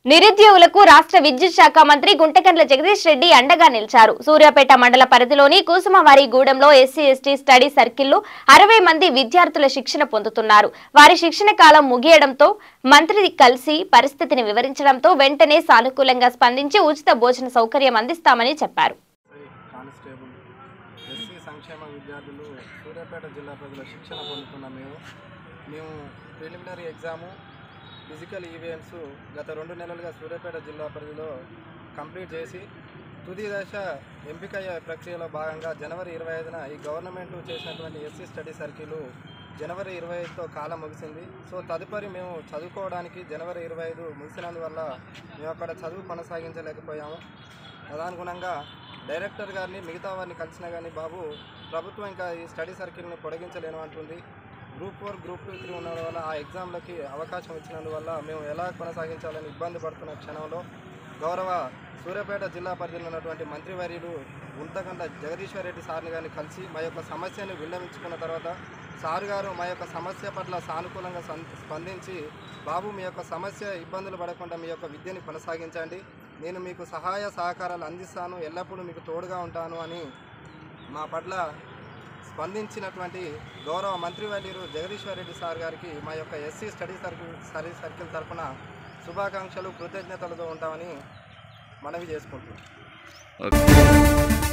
నిరుద్యోగులకు రాష్ట్ర విద్యుత్ శాఖ మంత్రి గుంటకండ్ల జగదీష్ రెడ్డి అండగా నిలిచారు సూర్యాపేట మండల పరిధిలోని కూసుమవారి గూడెంలో ఎస్సీ ఎస్టీ స్టడీ సర్కిల్లో అరవై మంది విద్యార్థుల శిక్షణ పొందుతున్నారు వారి శిక్షణ కాలం ముగియడంతో మంత్రి కలిసి పరిస్థితిని వివరించడంతో వెంటనే సానుకూలంగా స్పందించి ఉచిత భోజన సౌకర్యం అందిస్తామని చెప్పారు శ్రీ కానిస్టేబుల్ ఎస్సీ సంక్షేమ విద్యార్థులు సూర్యాపేట జిల్లా ప్రజల శిక్షణ పొందుతున్న మేము మేము ప్రిలిమినరీ ఎగ్జాము ఫిజికల్ ఈవెంట్స్ గత రెండు నెలలుగా సూర్యాపేట జిల్లా పరిధిలో కంప్లీట్ చేసి తుది దశ ఎంపికయ్యే ప్రక్రియలో భాగంగా జనవరి ఇరవై ఐదున ఈ గవర్నమెంట్ చేసినటువంటి ఎస్సీ స్టడీ సర్కిల్ జనవరి ఇరవై ఐదుతో కాలం ముగిసింది సో తదుపరి మేము చదువుకోవడానికి జనవరి ఇరవై ఐదు ముగిసినందువల్ల మేము అక్కడ చదువు కొనసాగించలేకపోయాము తదనుగుణంగా డైరెక్టర్ గారిని మిగతా వారిని కలిసినా కానీ బాబు ప్రభుత్వం ఇంకా ఈ స్టడీ సర్కిల్ని పొడిగించలేను అంటుంది group four group two three ఉండడం వల్ల ఆ ఎగ్జామ్లకి అవకాశం ఇచ్చినందువల్ల మేము ఎలా కొనసాగించాలని ఇబ్బంది పడుతున్న క్షణంలో గౌరవ సూర్యాపేట జిల్లా పరిధిలో ఉన్నటువంటి మంత్రివర్యులు గుంతకండ జగదీశ్వర్ రెడ్డి సార్ని గారిని కలిసి మా యొక్క సమస్యను విన్నవించుకున్న తర్వాత సార్ గారు మా యొక్క సమస్య పట్ల సానుకూలంగా సం- స్పందించి బాబు మీ యొక్క సమస్య ఇబ్బందులు పడకుండా మీ యొక్క విద్యని కొనసాగించండి నేను మీకు సహాయ సహకారాలు అందిస్తాను ఎల్లప్పుడూ మీకు తోడుగా ఉంటాను అని మా పట్ల స్పందించినటువంటి గౌరవ మంత్రివర్యులు జగదీశ్వర్ రెడ్డి సార్ గారికి మా యొక్క SC study circle study circle తరఫున శుభాకాంక్షలు కృతజ్ఞతలతో ఉంటామని మనవి చేసుకుంటున్నాం ఓకే